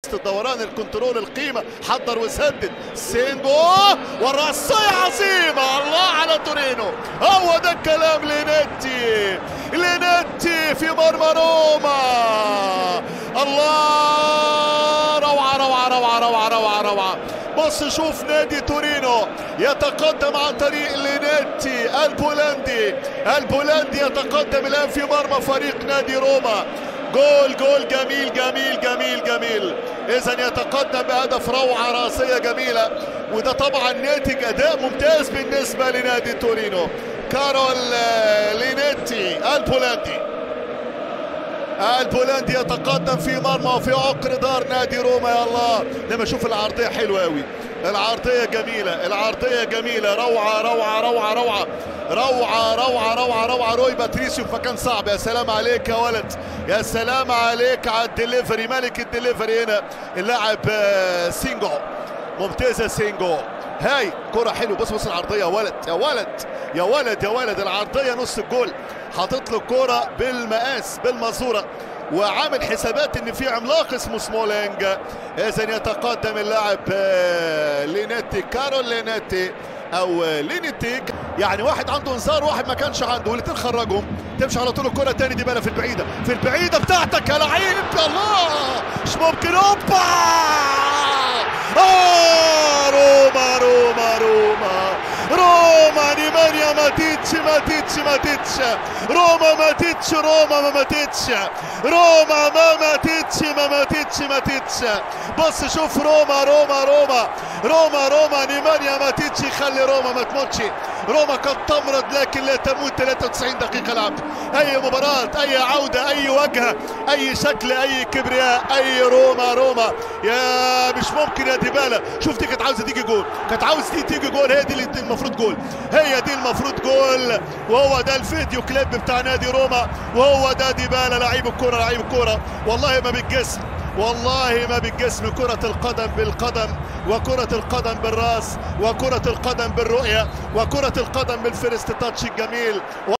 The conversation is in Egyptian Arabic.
الدوران الكنترول القيمة حضر وسدد سينجو والرأسية عظيمة الله على تورينو هو ده الكلام لينيتي لينيتي في مرمى روما الله روعة روعة روعة روعة روعة روعة بص شوف نادي تورينو يتقدم عن طريق لينيتي البولندي البولندي يتقدم الان في مرمى فريق نادي روما جول جول جميل جميل جميل جميل اذا يتقدم بهدف روعه راسيه جميله وده طبعا ناتج اداء ممتاز بالنسبه لنادي تورينو كارول لينيتي البولندي البولندي يتقدم في مرمى وفي عقر دار نادي روما يا الله لما اشوف العرضيه حلوه قوي العرضيه جميله العرضيه جميله روعه روعه روعه روعه روعه روعه روعه روعه روي باتريسيو في مكان صعب يا سلام عليك يا ولد يا سلام عليك على الدليفري ملك الدليفري هنا اللاعب سينجو ممتازه سينجو هاي كرة حلوة بص بص العرضية يا ولد يا ولد يا ولد يا ولد العرضية نص الجول حاطط له كرة بالمقاس بالماسورة وعامل حسابات ان في عملاق اسمه سمولينج اذا يتقدم اللاعب لينيتي كارول لينيتي او لينيتي يعني واحد عنده انذار واحد ما كانش عنده والاثنين خرجهم تمشي على طول الكره تاني دي بقى في البعيده في البعيده بتاعتك يا لعيب الله مش ممكن اوبا آه روما روما روما روما نيمانيا ماتيتش ماتيتش ماتيتش روما ماتيتش روما ما ماتيتش روما ما ماتيتش ما ماتيتش ماتيتش بص شوف روما روما روما روما روما نيمانيا ماتيتش يخلي روما ما تموتش روما قد تمرض لكن لا تموت 93 دقيقة لعب أي مباراة أي عودة أي وجهة أي شكل أي كبرياء أي روما روما يا مش ممكن يا ديبالا شوف دي كانت عاوزة تيجي جول كانت عاوزة دي تيجي جول هي دي اللي المفروض جول هي دي المفروض جول وهو ده الفيديو كليب بتاع نادي روما وهو ده ديبالا لعيب الكرة لعيب الكرة والله ما بالجسم والله ما بالجسم كرة القدم بالقدم وكرة القدم بالراس وكرة القدم بالرؤية وكرة القدم بالفيرست تاتش الجميل